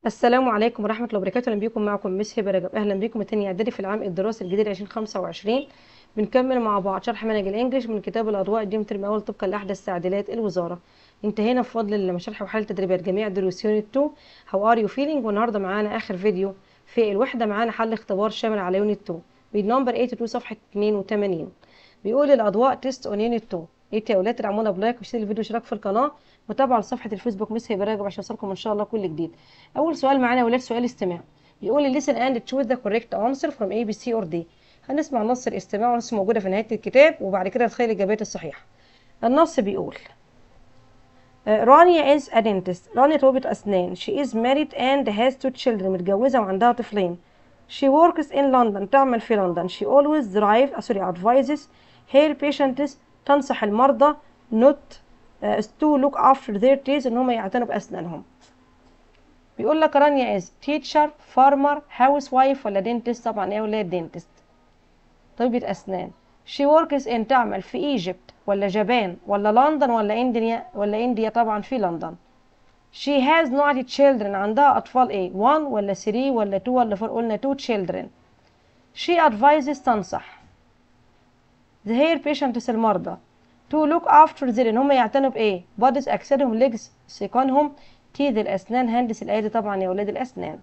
السلام عليكم ورحمة الله وبركاته أهلا بيكم معكم مس هبة رجب أهلا بيكم تاني إعدادي في العام الدراسي الجديد 2025 بنكمل مع بعض شرح منهج الإنجليش من كتاب الأضواء الدين ترم أول طبقا لأحدث تعديلات الوزارة انتهينا بفضل الله من شرح وحل تدريبات جميع دروس يونت 2 هاو ار يو فيلينج والنهارده معانا آخر فيديو في الوحدة معانا حل اختبار شامل على يونت 2 بالنمبر 82 صفحة 82 بيقول الأضواء تيست أون يونت 2 ايه يا ولاد تدعمونا بلايك واشترك الفيديو واشتراك في القناه وتابعوا لصفحه الفيسبوك مس هبه راجب عشان يوصلكم ان شاء الله كل جديد اول سؤال معانا يا ولاد سؤال استماع بيقول لي listen and choose the correct answer from A B C or D هنسمع نص الاستماع ونص موجوده في نهايه الكتاب وبعد كده نتخيل الاجابات الصحيحه النص بيقول رانيا is a dentist رانيا طبيبة أسنان she is married and has two children متجوزة وعندها طفلين she works in London تعمل في لندن she always drive uh, sorry advises her patients تنصح المرضى not uh, to look after their teeth ان هم يعتنوا باسنانهم بيقول لك رانيا از teacher farmer housewife ولا dentist طبعا ايه ولا dentist طبيبة اسنان she works in تعمل في Egypt ولا جابان ولا لندن ولا انديا ولا انديا طبعا في لندن she has naughty children عندها اطفال ايه one ولا three ولا two ولا four قلنا two children she advises تنصح the hair patients المرضى to look after their ان هم يعتنوا بايه bodies اجسادهم legs سيقانهم تيذ الاسنان هندس الايدي طبعا يا ولاد الاسنان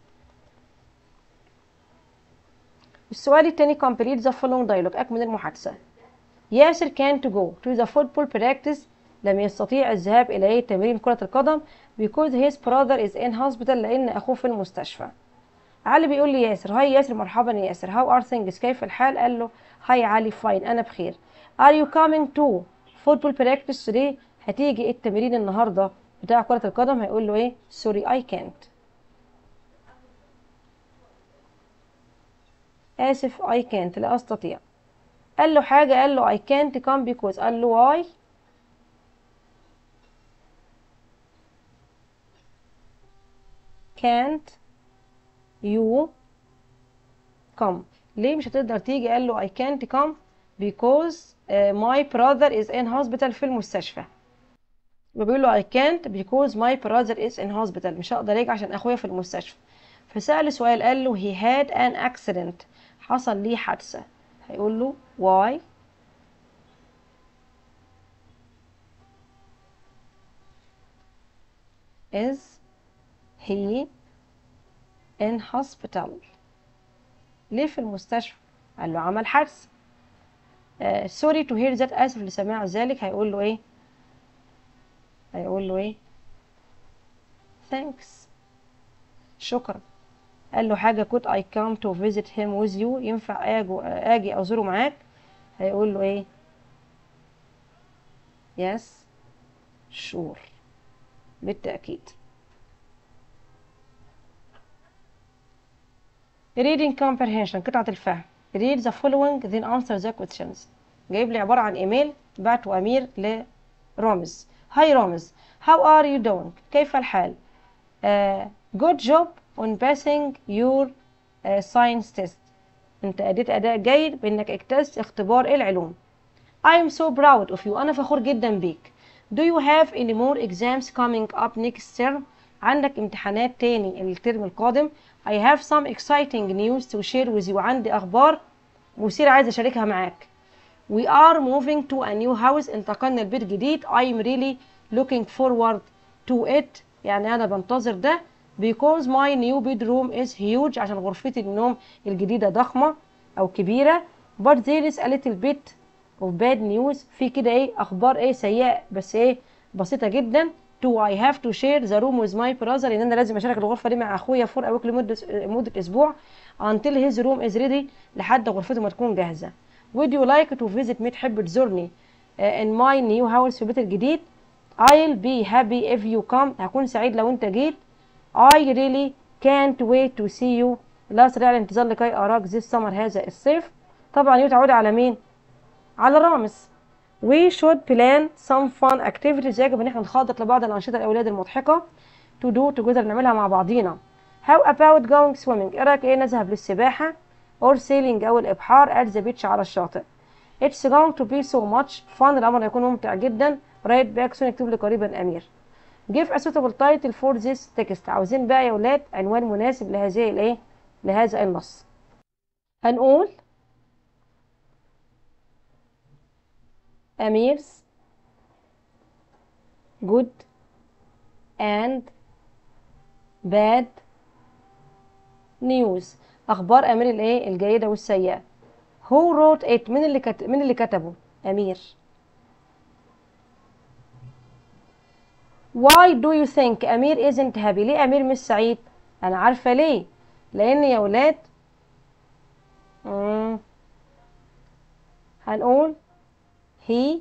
السؤال التاني complete the following dialogue اكمل المحادثه ياسر كان to go to the football practice لم يستطيع الذهاب الى تمرين كرة القدم because his brother is in hospital لان اخوه في المستشفى علي بيقول لي ياسر هاي ياسر مرحبا يا ياسر how are things كيف الحال قال له هاي علي فاين انا بخير are you coming to football practice today هتيجي التمرين النهارده بتاع كرة القدم هيقول له ايه sorry I can't آسف I can't لا أستطيع قال له حاجة قال له I can't come because قال له why can't you come ليه مش هتقدر تيجي قال له I can't come because uh, my brother is in hospital في المستشفى بيقول له I can't because my brother is in hospital مش هقدر اجي عشان اخويا في المستشفى فسأل سؤال قال له he had an accident حصل ليه حادثة هيقول له why is he in hospital ليه في المستشفى قال له عمل حادثة uh, sorry to hear that آسف لسماع ذلك هيقول له ايه هيقول له ايه thanks شكرا قال له حاجة could I come to visit him with you ينفع اجي اجي ازوره معاك هيقول له ايه yes sure بالتأكيد reading comprehension قطعة الفهم read the following then answer the questions جايب لي عبارة عن ايميل بعته امير لرامز هاي رامز how are you doing كيف الحال uh, good job on passing your uh, science test انت اديت اداء جيد بانك اجتزت اختبار العلوم I am so proud of you انا فخور جدا بيك do you have any more exams coming up next term عندك امتحانات تاني الترم القادم I have some exciting news to share with you عندي اخبار مثيرة عايزة اشاركها معاك We are moving to a new house انتقلنا لبيت جديد I'm really looking forward to it يعني أنا بنتظر ده because my new bedroom is huge عشان غرفتي النوم الجديدة ضخمة أو كبيرة but there is a little bit of bad news في كده إيه أخبار إيه سيئة بس إيه بسيطة جدا to I have to share the room with my brother لأن أنا لازم أشارك الغرفة دي مع أخويا فور أويك لمدة مدة أسبوع until his room is ready لحد غرفته ما تكون جاهزة would you like to visit me تحب تزورني uh, in my new house في البيت الجديد I'll be happy if you come هكون سعيد لو انت جيت I really can't wait to see you لا أستطيع الانتظار لكي أراك this summer هذا الصيف طبعا يو تعود على مين؟ على رامز We should plan some fun activities يجب ان احنا نخطط لبعض الأنشطة الأولاد المضحكة to do together نعملها مع بعضينا How about going swimming؟ ايه رأيك ايه نذهب للسباحة or sailing أو الإبحار at the beach على الشاطئ It's going to be so much fun الأمر هيكون ممتع جدا رايت باك سون اكتب لي قريبا أمير give a suitable title for this text عاوزين بقى يا ولاد عنوان مناسب لهذه الايه لهذا النص هنقول أمير's good and bad news أخبار أمير الإيه الجيدة والسيئة who wrote it مين اللي كت... مين اللي كتبه أمير why do you think أمير isn't happy ليه أمير مش سعيد أنا عارفة ليه لأن يا ولاد مم. هنقول he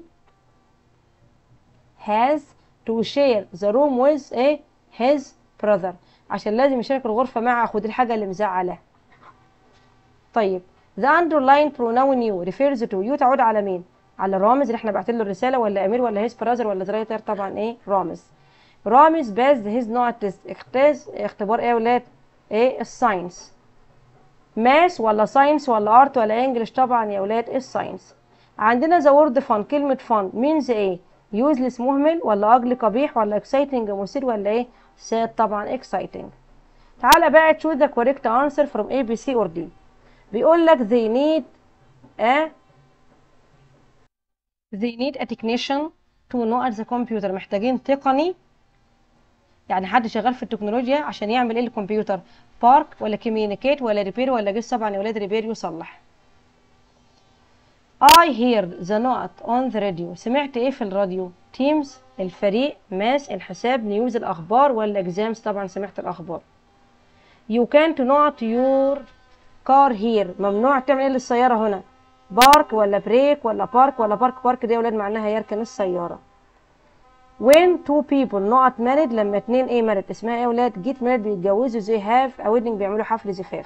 has to share the room with a his brother عشان لازم يشارك الغرفة مع أخوه دي الحاجة اللي مزعلاه طيب the underlined pronoun you refers to you تعود على مين على رامز اللي احنا بعتين له الرسالة ولا أمير ولا his brother ولا زرايتر طبعا ايه رامز رامز باز his not test اختاز اختبار ايه يا ولاد ايه الساينس ماس ولا ساينس ولا ارت ولا انجلش طبعا يا ولاد الساينس عندنا ذا وورد فان كلمة فان مينز ايه يوزلس مهمل ولا اجل قبيح ولا اكسايتنج مثير ولا ايه ساد طبعا اكسايتنج تعالى بقى تشوف ذا كوريكت انسر فروم اي بي سي اور دي بيقول لك they need a they need a technician to know at the computer محتاجين تقني يعني حد شغال في التكنولوجيا عشان يعمل ايه الكمبيوتر بارك ولا كوميونيكيت ولا ريبير ولا جيس طبعا يا ولاد ريبير يصلح I hear the note on the radio سمعت ايه في الراديو تيمز الفريق ماس الحساب نيوز الاخبار ولا اكزامز طبعا سمعت الاخبار you can't not your car here ممنوع تعمل ايه للسيارة هنا بارك ولا بريك ولا بارك ولا بارك بارك دي يا ولاد معناها يركن السيارة when two people not married لما اتنين ايه married اسمها ايه يا ولاد جيت married بيتجوزوا they have a wedding بيعملوا حفل زفاف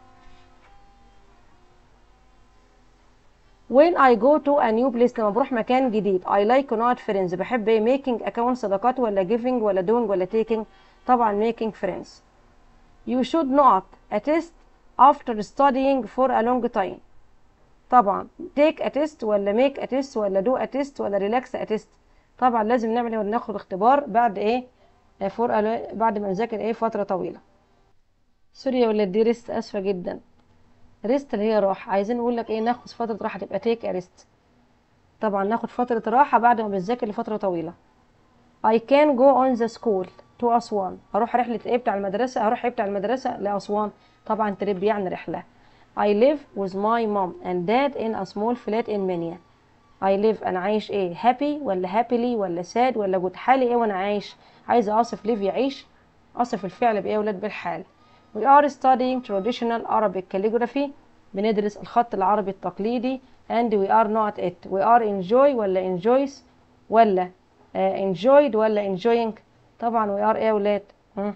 when I go to a new place لما بروح مكان جديد I like not friends بحب ايه making أكون صداقات ولا giving ولا doing ولا taking طبعا making friends you should not a test after studying for a long time طبعا take a test ولا make a test ولا do a test ولا relax a test طبعا لازم نعمل ايه وناخد اختبار بعد ايه فور بعد ما نذاكر ايه فترة طويلة سوري يا ولاد دي ريست اسفة جدا ريست اللي هي راحة عايزين نقول لك ايه ناخد فترة راحة تبقى تيك ريست طبعا ناخد فترة راحة بعد ما بنذاكر لفترة طويلة I can go on the school to أسوان أروح رحلة ايه بتاع المدرسة أروح ايه بتاع المدرسة لأسوان طبعا تريب يعني رحلة I live with my mom and dad in a small flat in Minya I live أنا عايش ايه happy ولا happily ولا sad ولا good حالي ايه وأنا عايش عايزة أصف live يعيش أصف الفعل بإيه يا ولاد بالحال We are studying traditional Arabic calligraphy بندرس الخط العربي التقليدي and we are not it we are enjoy ولا enjoys ولا uh, enjoyed ولا enjoying طبعا we are ايه يا ولاد هم؟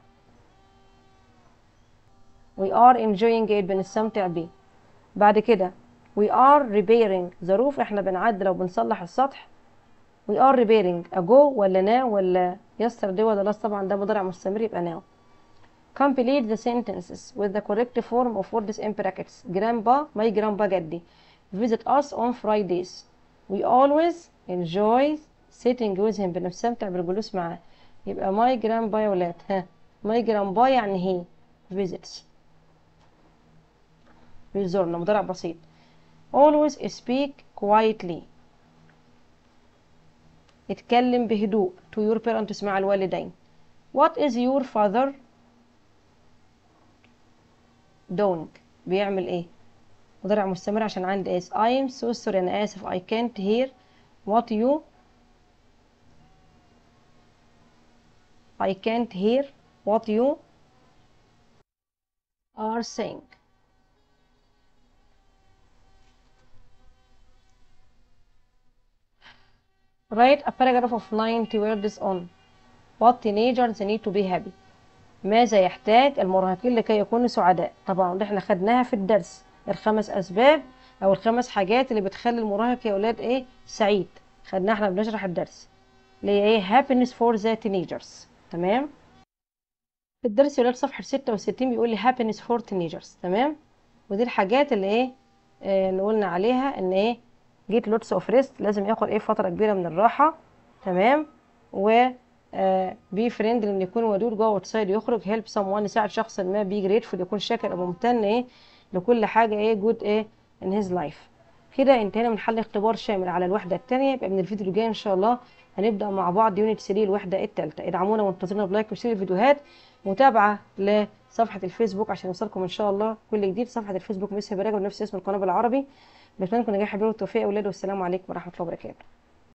we are enjoying it بنستمتع بيه بعد كده we are repairing the roof احنا بنعدل وبنصلح السطح we are repairing ago ولا now ولا yesterday ولا last طبعا ده مضارع مستمر يبقى now complete the sentences with the correct form of words in brackets grandpa my grandpa جدي visit us on Fridays we always enjoy sitting with him بنستمتع بالجلوس معاه يبقى my grandpa يا ولاد ها my grandpa يعني he visits بيزورنا مضارع بسيط always speak quietly اتكلم بهدوء to your parents مع الوالدين what is your father doing بيعمل ايه مضارع مستمر عشان عندي اس I am so sorry انا اسف I can't hear what you I can't hear what you are saying Write a paragraph of 90 words on what teenagers need to be happy ماذا يحتاج المراهقين لكي يكونوا سعداء طبعا احنا خدناها في الدرس الخمس اسباب او الخمس حاجات اللي بتخلي المراهق يا اولاد ايه سعيد خدناها احنا بنشرح الدرس اللي هي ايه happiness for the teenagers تمام في الدرس يا ولاد صفحة 66 بيقول لي happiness for teenagers تمام ودي الحاجات اللي ايه آه اللي قلنا عليها ان ايه جيت لوتس اوف ريست لازم ياخد ايه فترة كبيرة من الراحة تمام و بي فريند ان يكون ودود جو اوتسايد يخرج هيلب سم وان يساعد شخص ما بي جريتفول يكون شاكر او ممتن ايه لكل حاجه ايه جود ايه ان هيز لايف كده انتهينا من حل اختبار شامل على الوحده الثانيه يبقى من الفيديو الجاي ان شاء الله هنبدا مع بعض يونت 3 الوحده الثالثه ادعمونا وانتظرونا بلايك وشير الفيديوهات متابعه لصفحه الفيسبوك عشان يوصلكم ان شاء الله كل جديد صفحه الفيسبوك ميس هبه بنفس اسم القناه بالعربي بتمنى لكم نجاح حبيبي والتوفيق يا اولاد والسلام عليكم ورحمه الله وبركاته